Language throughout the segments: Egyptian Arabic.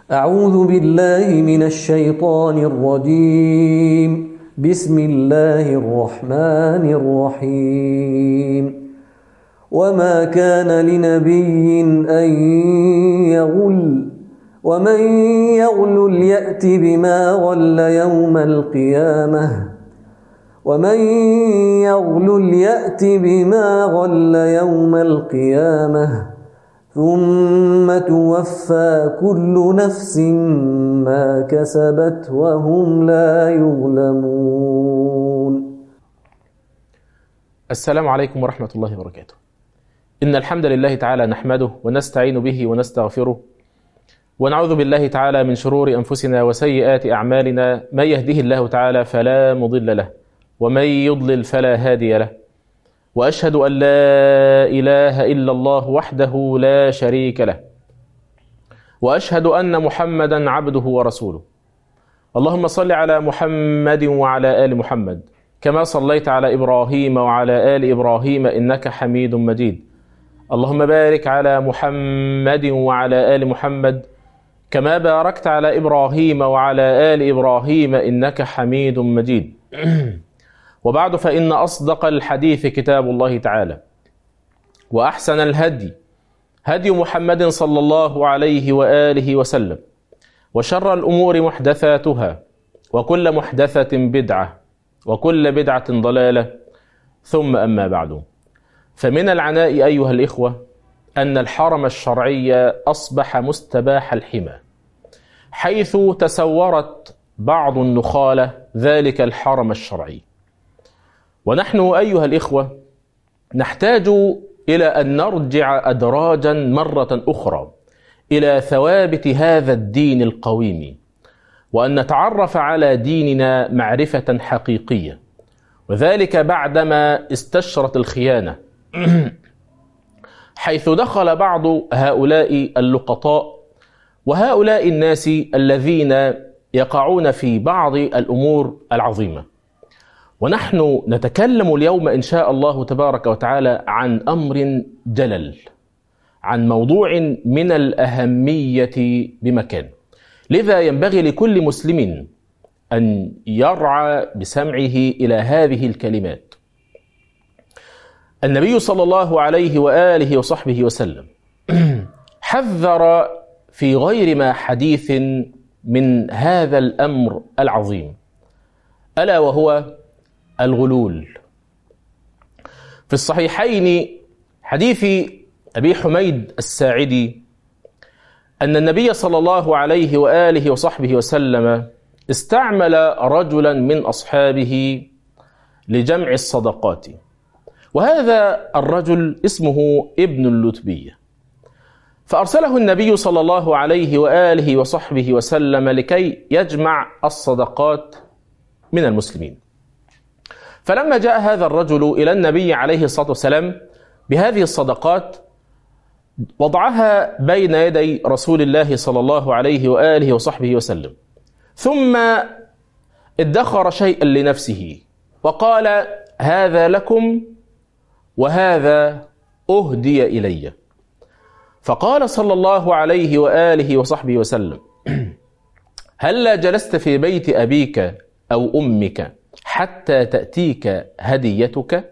أعوذ بالله من الشيطان الرجيم بسم الله الرحمن الرحيم وما كان لنبي أن يغل ومن يغل يأت بما غل يوم القيامة ومن يغل يأت بما غل يوم القيامة ثم توفى كل نفس ما كسبت وهم لا يظلمون السلام عليكم ورحمة الله وبركاته إن الحمد لله تعالى نحمده ونستعين به ونستغفره ونعوذ بالله تعالى من شرور أنفسنا وسيئات أعمالنا من يهده الله تعالى فلا مضل له ومن يضلل فلا هادي له واشهد ان لا اله الا الله وحده لا شريك له واشهد ان محمدا عبده ورسوله اللهم صل على محمد وعلى ال محمد كما صليت على ابراهيم وعلى ال ابراهيم انك حميد مجيد اللهم بارك على محمد وعلى ال محمد كما باركت على ابراهيم وعلى ال ابراهيم انك حميد مجيد وبعد فإن أصدق الحديث كتاب الله تعالى وأحسن الهدي هدي محمد صلى الله عليه وآله وسلم وشر الأمور محدثاتها وكل محدثة بدعة وكل بدعة ضلالة ثم أما بعد فمن العناء أيها الإخوة أن الحرم الشرعي أصبح مستباح الحمى حيث تسورت بعض النخالة ذلك الحرم الشرعي ونحن أيها الإخوة نحتاج إلى أن نرجع أدراجا مرة أخرى إلى ثوابت هذا الدين القويم وأن نتعرف على ديننا معرفة حقيقية وذلك بعدما استشرت الخيانة حيث دخل بعض هؤلاء اللقطاء وهؤلاء الناس الذين يقعون في بعض الأمور العظيمة ونحن نتكلم اليوم ان شاء الله تبارك وتعالى عن امر جلل عن موضوع من الاهميه بمكان لذا ينبغي لكل مسلم ان يرعى بسمعه الى هذه الكلمات النبي صلى الله عليه واله وصحبه وسلم حذر في غير ما حديث من هذا الامر العظيم الا وهو الغلول في الصحيحين حديث ابي حميد الساعدي ان النبي صلى الله عليه واله وصحبه وسلم استعمل رجلا من اصحابه لجمع الصدقات وهذا الرجل اسمه ابن اللتبيه فارسله النبي صلى الله عليه واله وصحبه وسلم لكي يجمع الصدقات من المسلمين فلما جاء هذا الرجل إلى النبي عليه الصلاة والسلام بهذه الصدقات وضعها بين يدي رسول الله صلى الله عليه وآله وصحبه وسلم ثم ادخر شيئا لنفسه وقال هذا لكم وهذا أهدي إلي فقال صلى الله عليه وآله وصحبه وسلم هلا جلست في بيت أبيك أو أمك حتى تأتيك هديتك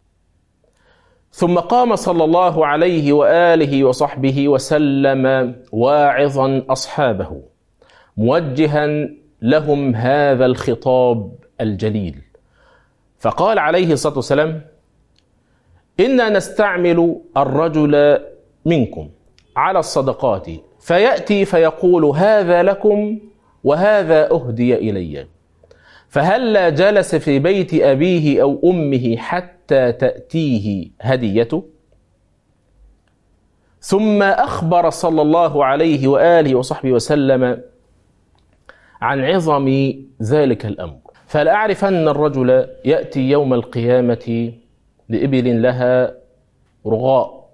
ثم قام صلى الله عليه وآله وصحبه وسلم واعظا أصحابه موجها لهم هذا الخطاب الجليل فقال عليه الصلاة والسلام إنا نستعمل الرجل منكم على الصدقات فيأتي فيقول هذا لكم وهذا أهدي إليّ فهلا جلس في بيت أبيه أو أمه حتى تأتيه هديته ثم أخبر صلى الله عليه وآله وصحبه وسلم عن عظم ذلك الأمر فلأعرفن الرجل يأتي يوم القيامة بإبل لها رغاء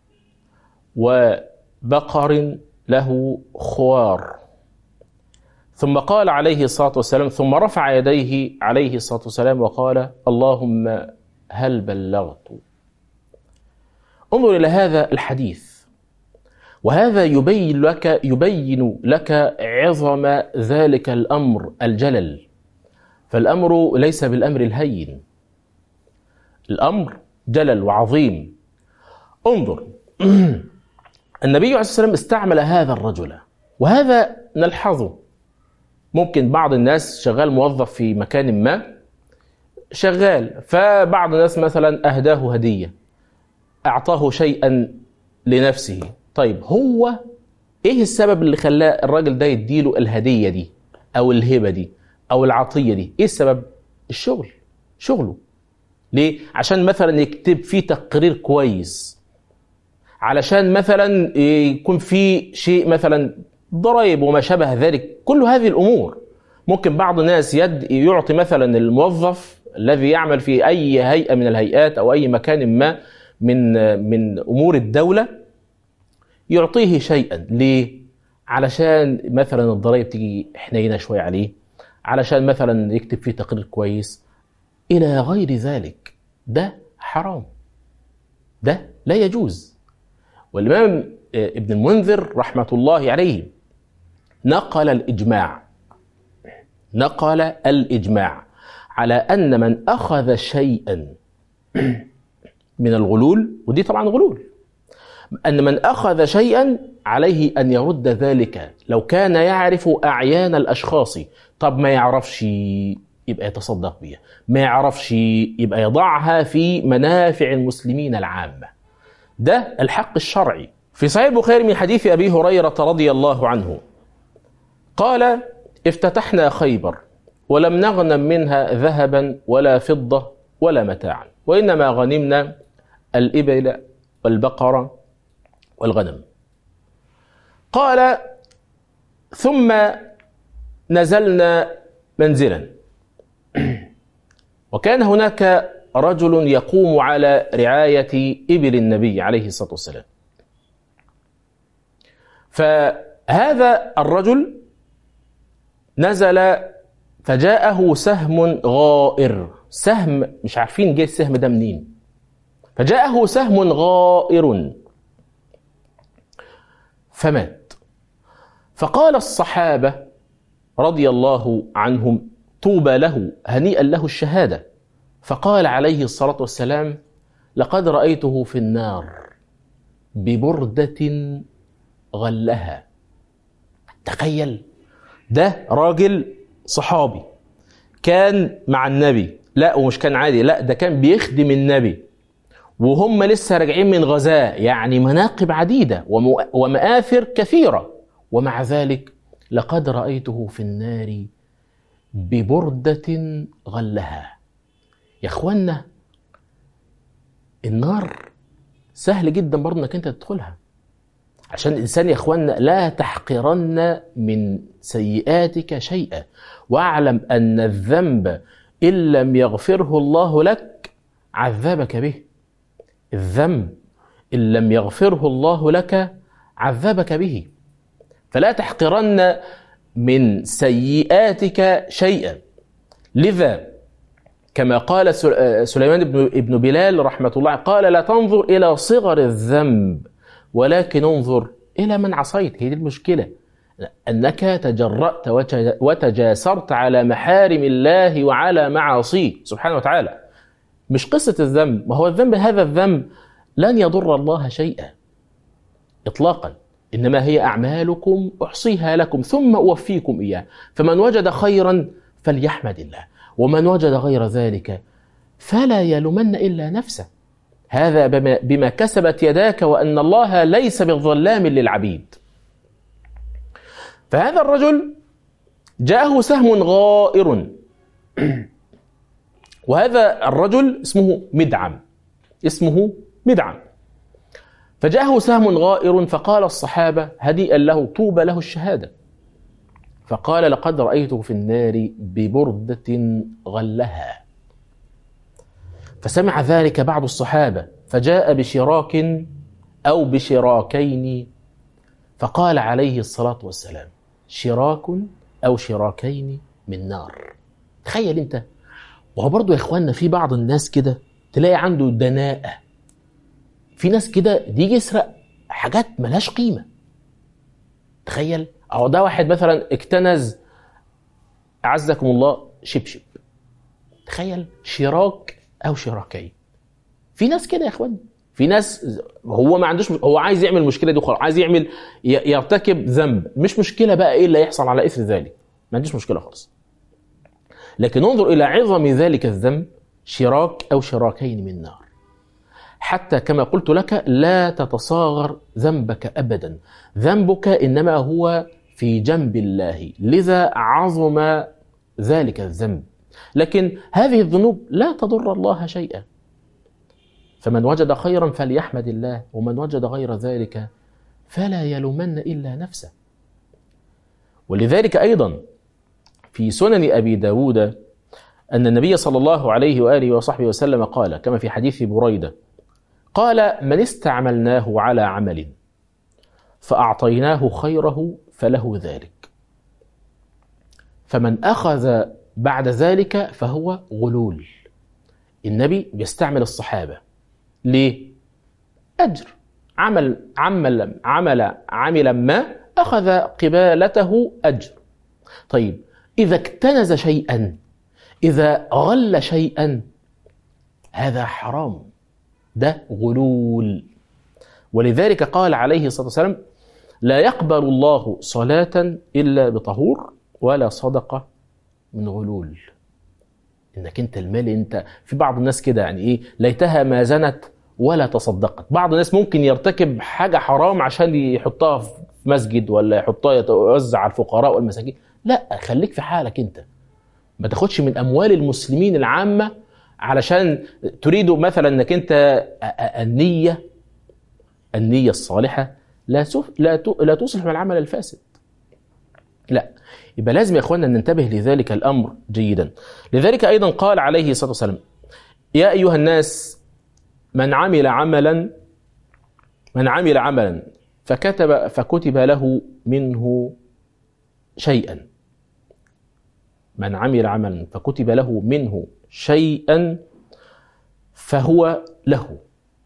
وبقر له خوار ثم قال عليه الصلاة والسلام ثم رفع يديه عليه الصلاة والسلام وقال اللهم هل بلغت انظر إلى هذا الحديث وهذا يبين لك يبين لك عظم ذلك الامر الجلل فالامر ليس بالامر الهين الامر جلل وعظيم انظر النبي عليه الصلاه والسلام استعمل هذا الرجل وهذا نلحظه ممكن بعض الناس شغال موظف في مكان ما شغال فبعض الناس مثلا اهداه هديه اعطاه شيئا لنفسه طيب هو ايه السبب اللي خلاه الراجل ده يديله الهديه دي او الهبه دي او العطيه دي ايه السبب الشغل شغله ليه عشان مثلا يكتب فيه تقرير كويس علشان مثلا يكون في شيء مثلا ضرائب وما شابه ذلك كل هذه الامور ممكن بعض الناس يد يعطي مثلا الموظف الذي يعمل في اي هيئه من الهيئات او اي مكان ما من من امور الدوله يعطيه شيئا ليه؟ علشان مثلا الضرائب تيجي حنينه شويه عليه علشان مثلا يكتب فيه تقرير كويس الى غير ذلك ده حرام ده لا يجوز والامام ابن المنذر رحمه الله عليه نقل الاجماع نقل الاجماع على ان من اخذ شيئا من الغلول ودي طبعا غلول ان من اخذ شيئا عليه ان يرد ذلك لو كان يعرف اعيان الاشخاص طب ما يعرفش يبقى يتصدق بها ما يعرفش يبقى يضعها في منافع المسلمين العامه ده الحق الشرعي في صحيح البخاري من حديث ابي هريره رضي الله عنه قال افتتحنا خيبر ولم نغنم منها ذهبا ولا فضه ولا متاعا وانما غنمنا الابل والبقر والغنم قال ثم نزلنا منزلا وكان هناك رجل يقوم على رعايه ابل النبي عليه الصلاه والسلام فهذا الرجل نزل فجاءه سهم غائر سهم مش عارفين جه السهم ده منين فجاءه سهم غائر فمات فقال الصحابه رضي الله عنهم طوبى له هنيئا له الشهاده فقال عليه الصلاه والسلام لقد رايته في النار ببرده غلها تخيل ده راجل صحابي كان مع النبي لا ومش كان عادي لا ده كان بيخدم النبي وهم لسه راجعين من غزاة يعني مناقب عديدة ومآثر كثيرة ومع ذلك لقد رأيته في النار ببردة غلها يا اخوانا النار سهل جدا برضه انك انت تدخلها عشان الانسان يا اخوانا لا تحقرن من سيئاتك شيئا واعلم ان الذنب ان لم يغفره الله لك عذبك به الذنب ان لم يغفره الله لك عذبك به فلا تحقرن من سيئاتك شيئا لذا كما قال سليمان بن ابن بلال رحمه الله قال لا تنظر الى صغر الذنب ولكن انظر الى من عصيت هي دي المشكله انك تجرأت وتجاسرت على محارم الله وعلى معاصيه سبحانه وتعالى مش قصه الذنب ما هو الذنب هذا الذنب لن يضر الله شيئا اطلاقا انما هي اعمالكم احصيها لكم ثم اوفيكم اياه فمن وجد خيرا فليحمد الله ومن وجد غير ذلك فلا يلومن الا نفسه هذا بما, بما كسبت يداك وان الله ليس بالظلام للعبيد فهذا الرجل جاءه سهم غائر وهذا الرجل اسمه مدعم اسمه مدعم فجاءه سهم غائر فقال الصحابة هديئا له طوبى له الشهادة فقال لقد رأيته في النار ببردة غلها فسمع ذلك بعض الصحابة فجاء بشراك أو بشراكين فقال عليه الصلاة والسلام شراك أو شراكين من نار تخيل أنت وهو برضه يا إخواننا في بعض الناس كده تلاقي عنده دناءة في ناس كده دي يسرق حاجات ملهاش قيمة تخيل اهو ده واحد مثلا اكتنز اعزكم الله شبشب تخيل شراك او شراكين في ناس كده يا اخوان في ناس هو ما عندوش هو عايز يعمل المشكله دي وخلاص عايز يعمل ي- يرتكب ذنب مش مشكله بقى ايه اللي هيحصل على اثر ذلك ما عندوش مشكله خالص لكن انظر الى عظم ذلك الذنب شراك او شراكين من نار حتى كما قلت لك لا تتصاغر ذنبك ابدا ذنبك انما هو في جنب الله لذا عظم ذلك الذنب لكن هذه الذنوب لا تضر الله شيئا فمن وجد خيرا فليحمد الله ومن وجد غير ذلك فلا يلومن الا نفسه ولذلك ايضا في سنن ابي داود ان النبي صلى الله عليه واله وصحبه وسلم قال كما في حديث بريده قال من استعملناه على عمل فاعطيناه خيره فله ذلك فمن اخذ بعد ذلك فهو غلول النبي بيستعمل الصحابه ليه اجر عمل عمل عمل عملا ما اخذ قبالته اجر طيب اذا اكتنز شيئا اذا غل شيئا هذا حرام ده غلول ولذلك قال عليه الصلاه والسلام لا يقبل الله صلاه الا بطهور ولا صدقه من غلول انك انت المال انت في بعض الناس كده يعني ايه ليتها ما زنت ولا تصدقت بعض الناس ممكن يرتكب حاجه حرام عشان يحطها في مسجد ولا يحطها يوزع على الفقراء والمساكين لا خليك في حالك انت ما تاخدش من اموال المسلمين العامه علشان تريد مثلا انك انت النيه النيه الصالحه لا سف... لا ت... لا تصلح من العمل الفاسد لا يبقى لازم يا اخواننا ننتبه لذلك الامر جيدا لذلك ايضا قال عليه الصلاه والسلام يا ايها الناس من عمل عملا من عمل عملا فكتب فكتب له منه شيئا من عمل عملا فكتب له منه شيئا فهو له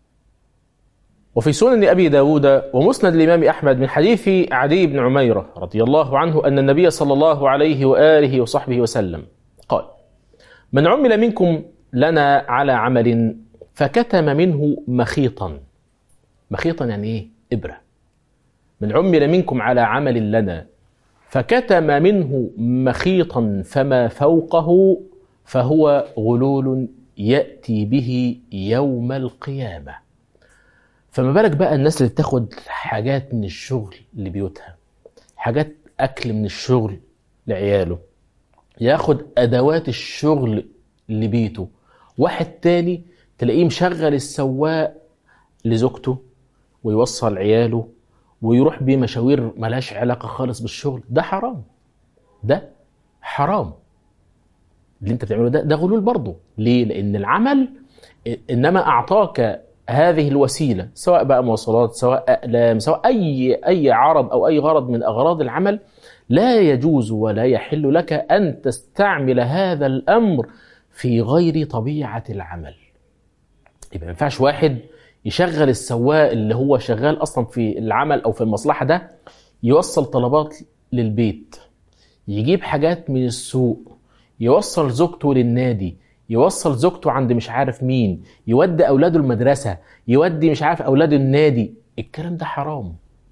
وفي سنن أبي داود ومسند الإمام أحمد من حديث عدي بن عميرة رضي الله عنه أن النبي صلى الله عليه وآله وصحبه وسلم قال من عمل منكم لنا على عمل فكتم منه مخيطا مخيطا يعني إيه؟ إبرة من عمل منكم على عمل لنا فكتم منه مخيطا فما فوقه فهو غلول يأتي به يوم القيامة فما بالك بقى الناس اللي بتاخد حاجات من الشغل لبيوتها حاجات أكل من الشغل لعياله ياخد أدوات الشغل لبيته واحد تاني تلاقيه مشغل السواق لزوجته ويوصل عياله ويروح بيه مشاوير ملهاش علاقة خالص بالشغل ده حرام ده حرام اللي انت بتعمله ده ده غلول برضه ليه لان العمل انما اعطاك هذه الوسيله سواء بقى مواصلات سواء اقلام سواء اي اي عرض او اي غرض من اغراض العمل لا يجوز ولا يحل لك ان تستعمل هذا الامر في غير طبيعه العمل يبقى ما ينفعش واحد يشغل السواق اللي هو شغال اصلا في العمل او في المصلحه ده يوصل طلبات للبيت يجيب حاجات من السوق يوصل زوجته للنادي يوصل زوجته عند مش عارف مين يودي اولاده المدرسه يودي مش عارف اولاده النادي الكلام ده حرام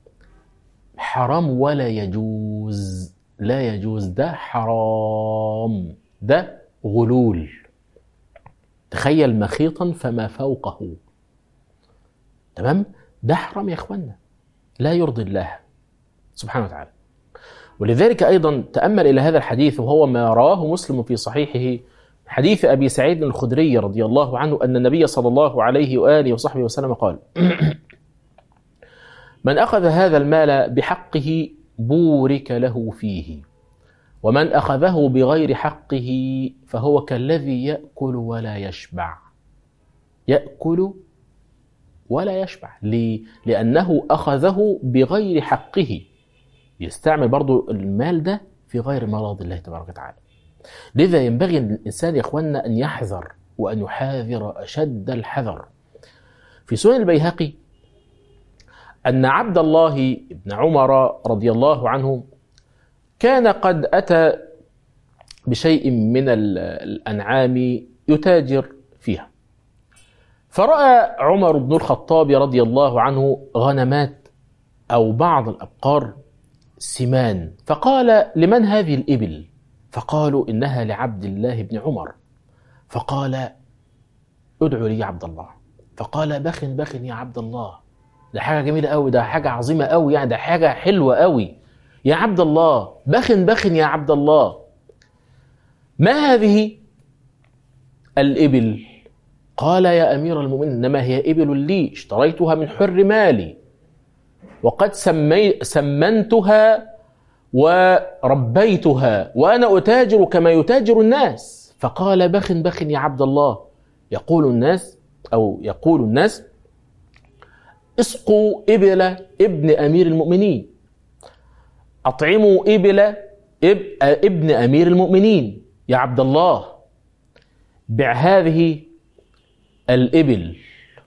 حرام ولا يجوز لا يجوز ده حرام ده غلول تخيل مخيطا فما فوقه تمام ده حرام يا اخوانا لا يرضي الله سبحانه وتعالى ولذلك ايضا تامل الى هذا الحديث وهو ما رواه مسلم في صحيحه حديث ابي سعيد الخدري رضي الله عنه ان النبي صلى الله عليه واله وصحبه وسلم قال: من اخذ هذا المال بحقه بورك له فيه ومن اخذه بغير حقه فهو كالذي ياكل ولا يشبع. ياكل ولا يشبع ليه؟ لانه اخذه بغير حقه يستعمل برضو المال ده في غير مراد الله تبارك وتعالى لذا ينبغي الإنسان يا إخواننا أن يحذر وأن يحاذر أشد الحذر في سنن البيهقي أن عبد الله بن عمر رضي الله عنه كان قد أتى بشيء من الأنعام يتاجر فيها فرأى عمر بن الخطاب رضي الله عنه غنمات أو بعض الأبقار سمان فقال لمن هذه الإبل فقالوا إنها لعبد الله بن عمر فقال ادعوا لي يا عبد الله فقال بخ بخ يا عبد الله ده حاجة جميلة قوي ده حاجة عظيمة قوي يعني ده حاجة حلوة قوي يا عبد الله بخ بخ يا عبد الله ما هذه الإبل قال يا أمير المؤمنين إنما هي إبل لي اشتريتها من حر مالي وقد سمي سمنتها وربيتها وأنا أتاجر كما يتاجر الناس فقال بخ بخ يا عبد الله يقول الناس أو يقول الناس اسقوا إبل ابن أمير المؤمنين أطعموا إبل ابن أمير المؤمنين يا عبد الله بع هذه الإبل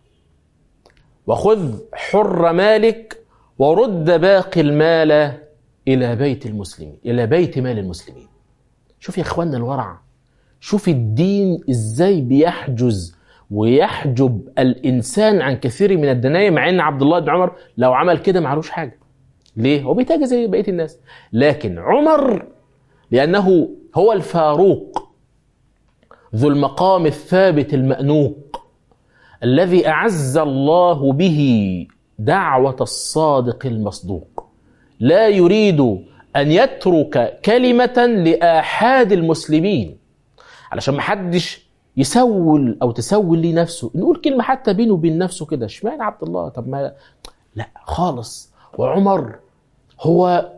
وخذ حر مالك ورد باقي المال إلى بيت المسلمين إلى بيت مال المسلمين شوف يا إخواننا الورع شوف الدين إزاي بيحجز ويحجب الإنسان عن كثير من الدنايا مع أن عبد الله بن عمر لو عمل كده معلوش حاجة ليه؟ هو بيتاجر زي بقية الناس لكن عمر لأنه هو الفاروق ذو المقام الثابت المأنوق الذي أعز الله به دعوة الصادق المصدوق لا يريد أن يترك كلمة لآحاد المسلمين علشان ما حدش يسول أو تسول لي نفسه نقول كلمة حتى بينه وبين نفسه كده اشمعنى عبد الله طب ما لا خالص وعمر هو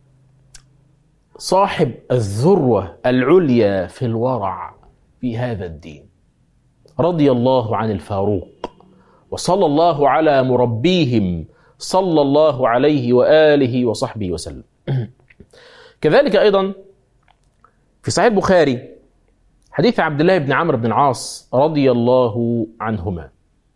صاحب الذروة العليا في الورع في هذا الدين رضي الله عن الفاروق وصلى الله على مربيهم صلى الله عليه واله وصحبه وسلم. كذلك ايضا في صحيح البخاري حديث عبد الله بن عمرو بن العاص رضي الله عنهما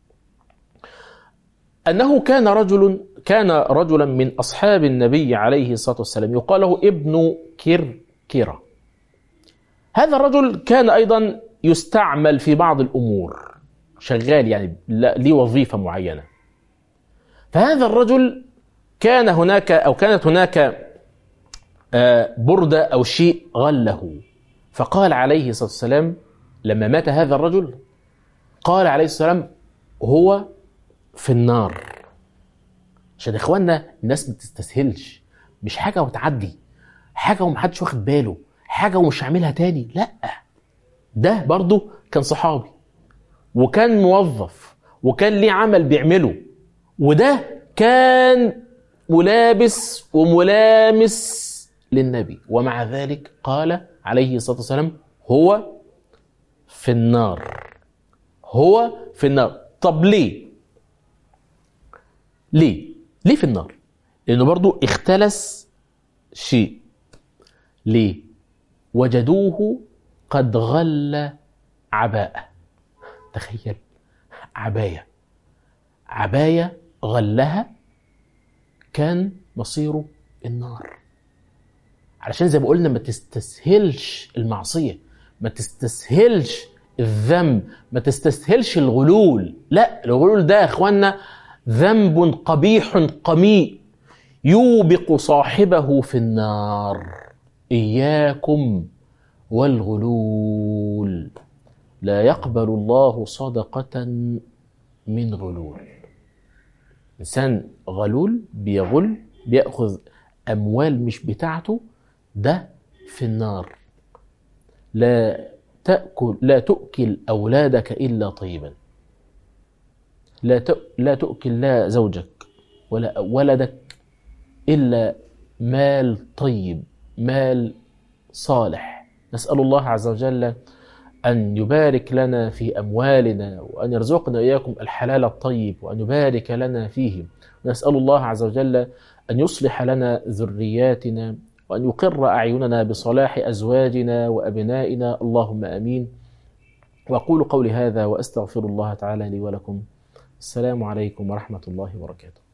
انه كان رجل كان رجلا من اصحاب النبي عليه الصلاه والسلام يقال له ابن كركره. هذا الرجل كان ايضا يستعمل في بعض الامور شغال يعني ليه وظيفه معينه فهذا الرجل كان هناك او كانت هناك برده او شيء غله فقال عليه الصلاه والسلام لما مات هذا الرجل قال عليه الصلاه والسلام هو في النار عشان اخواننا الناس ما تستسهلش مش حاجه وتعدي حاجه ومحدش واخد باله حاجه ومش هعملها تاني لا ده برضه كان صحابي وكان موظف وكان ليه عمل بيعمله وده كان ملابس وملامس للنبي ومع ذلك قال عليه الصلاه والسلام هو في النار هو في النار طب ليه ليه ليه في النار لانه برضو اختلس شيء ليه وجدوه قد غل عباءه تخيل عباية عباية غلها كان مصيره النار علشان زي ما قلنا ما تستسهلش المعصية ما تستسهلش الذنب ما تستسهلش الغلول لا الغلول ده يا اخوانا ذنب قبيح قميء يوبق صاحبه في النار اياكم والغلول لا يقبل الله صدقة من غلول إنسان غلول بيغل بيأخذ أموال مش بتاعته ده في النار لا تأكل لا تؤكل أولادك إلا طيبا لا لا تؤكل لا زوجك ولا ولدك إلا مال طيب مال صالح نسأل الله عز وجل أن يبارك لنا في أموالنا وأن يرزقنا إياكم الحلال الطيب وأن يبارك لنا فيه نسأل الله عز وجل أن يصلح لنا ذرياتنا وأن يقر أعيننا بصلاح أزواجنا وأبنائنا اللهم آمين وأقول قولي هذا وأستغفر الله تعالى لي ولكم السلام عليكم ورحمة الله وبركاته